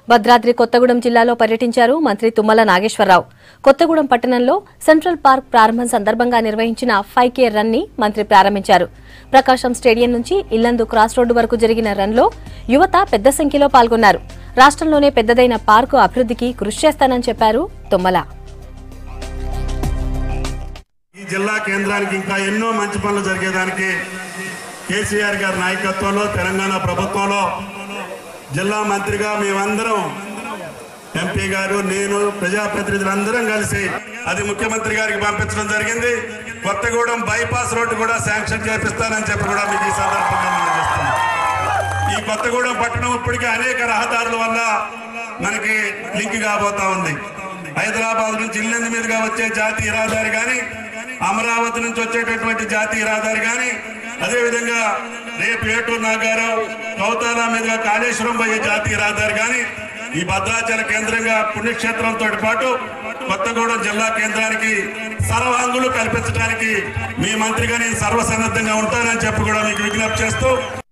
భద్రాద్రి కొత్తగూడెం జిల్లాలో పర్యటించారు మంత్రి తుమ్మల నాగేశ్వరరావు కొత్తగూడెం పట్టణంలో సెంట్రల్ పార్క్ ప్రారంభం సందర్భంగా నిర్వహించిన ఫైవ్ కే రన్ ని మంత్రి ప్రారంభించారు ప్రకాశం స్టేడియం నుంచి ఇల్లందు క్రాస్ రోడ్డు వరకు జరిగిన రన్లో యువత పెద్ద సంఖ్యలో పాల్గొన్నారు రాష్ట్రంలోనే పెద్దదైన పార్కు అభివృద్ధికి కృషి చేస్తానని చెప్పారు తుమ్మల ఈ జిల్లా కేంద్రానికి ఇంకా ఎన్నో మంచి పనులు జరిగేదానికి కేసీఆర్ గారి నాయకత్వంలో తెలంగాణ ప్రభుత్వంలో జిల్లా మంత్రిగా మేమందరం ఎంపీ గారు నేను ప్రజాప్రతినిధులందరం కలిసి అది ముఖ్యమంత్రి గారికి పంపించడం జరిగింది కొత్తగూడెం బైపాస్ రోడ్డు కూడా శాంక్షన్ చేపిస్తానని చెప్పి కూడా మీకు ఈ సందర్భంగా మనం చేస్తున్నాం ఈ కొత్తగూడెం పట్టణం ఇప్పటికే అనేక రహదారుల వల్ల మనకి లింక్ కాబోతా ఉంది హైదరాబాద్ నుంచి ఇల్లందు మీదుగా వచ్చే జాతీయ రహదారి కానీ అమరావతి నుంచి వచ్చేటటువంటి జాతీయ రహదారి కానీ అదేవిధంగా రేపు ఏటూరు నాగారావు కౌతాల మీదుగా కాళేశ్వరం పోయే జాతీయ రహదారి కానీ ఈ భద్రాచల కేంద్రంగా పుణ్యక్షేత్రంతో పాటు కొత్తగూడెం జిల్లా కేంద్రానికి సర్వాంగులు కల్పించడానికి మీ మంత్రిగా నేను సర్వసన్నద్ధంగా ఉంటానని చెప్పి కూడా మీకు విజ్ఞప్తి చేస్తూ